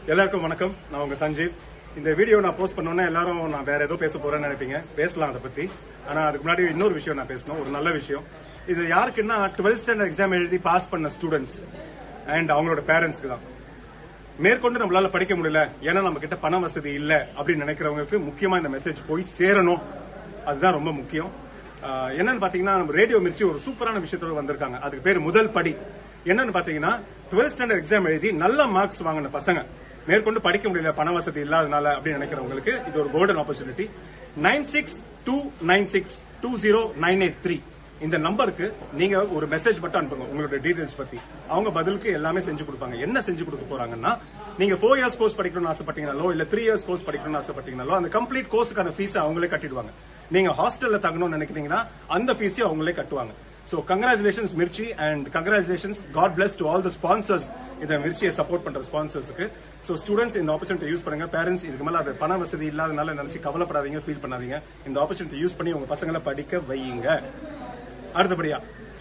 எல்லாருக்கும் வணக்கம் நான் உங்க சஞ்சீவ் இந்த வீடியோ நான் போஸ்ட் பண்ணோன்னே எல்லாரும் நான் வேற ஏதோ பேச போறேன்னு நினைப்பீங்க பேசலாம் அதை பத்தி ஆனா அதுக்கு முன்னாடி இன்னொரு விஷயம் நான் பேசணும் ஒரு நல்ல விஷயம் இது யாருக்குன்னா டுவெல்த் ஸ்டாண்டர்ட் எக்ஸாம் எழுதி பாஸ் பண்ண ஸ்டூடெண்ட்ஸ் அண்ட் அவங்களோட பேரண்ட்ஸ்க்கு தான் மேற்கொண்டு நம்மளால படிக்க முடியல ஏன்னா நம்ம கிட்ட பண வசதி இல்ல அப்படின்னு நினைக்கிறவங்களுக்கு முக்கியமா இந்த மெசேஜ் போய் சேரணும் அதுதான் ரொம்ப முக்கியம் ஆஹ் என்னன்னு பாத்தீங்கன்னா நம்ம ரேடியோ மிர்ச்சி ஒரு சூப்பரான விஷயத்தோட வந்திருக்காங்க அதுக்கு பேர் முதல் படி என்னன்னு பாத்தீங்கன்னா டுவெல்த் ஸ்டாண்டர்ட் எக்ஸாம் எழுதி நல்ல மார்க்ஸ் வாங்கின பசங்க மேற்கொண்டு படிக்க முடியல பண வசதி இல்லாதனால அப்படின்னு நினைக்கிறவங்களுக்கு இது ஒரு golden opportunity nine six two nine six two zero nine eight three இந்த நம்பருக்கு நீங்க ஒரு மெசேஜ் மட்டும் அனுப்புங்க உங்களோட டீடைல்ஸ் பத்தி அவங்க பதிலுக்கு எல்லாமே செஞ்சு கொடுப்பாங்க என்ன செஞ்சு கொடுக்க போறாங்கன்னா நீங்க ஃபோர் இயர்ஸ் கோர்ஸ் படிக்கணும்னு ஆசைப்பட்டீங்கனாலோ இல்ல த்ரீ இயர்ஸ் கோர்ஸ் படிக்கணும்னு ஆசைப்பட்டீங்கனாலோ அந்த கம்ப்ளீட் கோர்ஸுக்கான ஃபீஸ் அவங்களே கட்டிடுவாங்க நீங்க ஹாஸ்டல்ல தங்கணும்னு நினைக்கிறீங்கன்னா அந்த ஃபீஸையும் அவங்களே கட்டுவாங்க so congratulations Mirchi and congratulations God bless to all the sponsors இந்த மிர்ச்சியை சப்போர்ட் பண்ற ஸ்பான்சர்ஸ்க்கு சோ ஸ்டூடெண்ட்ஸ் இந்த ஆப்பர்ச்சுனிட்டி யூஸ் பண்ணுங்க பேரண்ட்ஸ் இதுக்கு மேல அது பண வசதி இல்லாதனால நினைச்சு கவலைப்படாதீங்க ஃபீல் பண்ணாதீங்க இந்த ஆப்பர்ச்சுனிட்டி யூஸ் பண்ணி உங்க பசங்களை படிக்க வையுங்க அடுத்தபடியா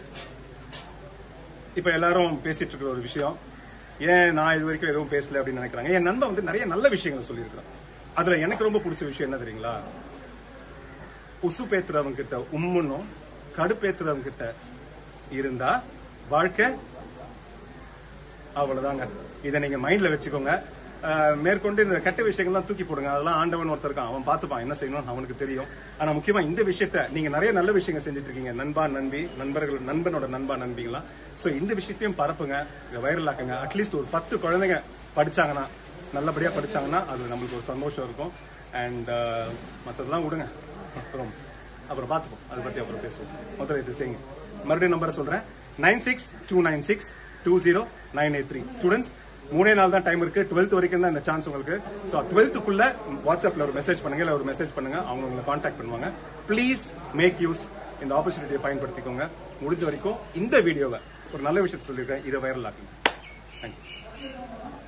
இப்ப எல்லாரும் பேசிட்டு இருக்கிற ஒரு விஷயம் ஏன் நான் இது வரைக்கும் எதுவும் பேசல அப்படின்னு நினைக்கிறாங்க என் நண்பன் வந்து நிறைய நல்ல விஷயங்களை சொல்லியிருக்கிறான் அதுல எனக்கு ரொம்ப பிடிச்ச விஷயம் என்ன தெரியுங்களா உசு பேத்துறவங்க கிட்ட உம்முன்னும் கடுப்பேத்துறவங்க கிட்ட இருந்தா வாழ்க்கை அவ்வளவுதாங்க இதை நீங்க மைண்ட்ல வச்சுக்கோங்க அஹ், மேற்கொண்டு இந்த கெட்ட விஷயங்கள்லாம் தூக்கி போடுங்க அதெல்லாம் ஆண்டவன் ஒருத்தர் இருக்கான் அவன் பார்த்துப்பான் என்ன செய்யணும் அவனுக்கு தெரியும் ஆனா முக்கியமா இந்த விஷயத்த நீங்க நிறைய நல்ல விஷயங்கள் செஞ்சுட்டு இருக்கீங்க நண்பா நண்பி நண்பர்கள் நண்பனோட நண்பா நண்பிங்களா சோ இந்த விஷயத்தையும் பரப்புங்க இதை வைரல் ஆக்குங்க அட்லீஸ்ட் ஒரு பத்து குழந்தைங்க படிச்சாங்கன்னா நல்லபடியா படிச்சாங்கன்னா அது நம்மளுக்கு ஒரு சந்தோஷம் இருக்கும் அண்ட் மற்றதெல்லாம் விடுங்க அப்புறம் அப்புறம் பார்த்துப்போம் அதை பத்தி அப்புறம் பேசுவோம் முதல்ல இது செய்யுங்க மறுபடியும் நம்பரை சொல்றேன் nine six two nine six two zero nine eight three students மூணே நாள் தான் டைம் இருக்கு டுவெல்த் வரைக்கும் தான் இந்த சான்ஸ் உங்களுக்கு ஸோ டுவெல்த்துக்குள்ள வாட்ஸ்அப்ல ஒரு மெசேஜ் பண்ணுங்க இல்ல ஒரு மெசேஜ் பண்ணுங்க அவங்க உங்களை கான்டாக்ட் பண்ணுவாங்க ப்ளீஸ் மேக் யூஸ் இந்த ஆப்பர்ச்சுனிட்டியை பயன்படுத்திக்கோங்க முடிஞ்ச வரைக்கும் இந்த வீடியோவை ஒரு நல்ல விஷயத்தை சொல்லியிருக்கேன் இதை வைரல் ஆக்குங்க தேங்க்யூ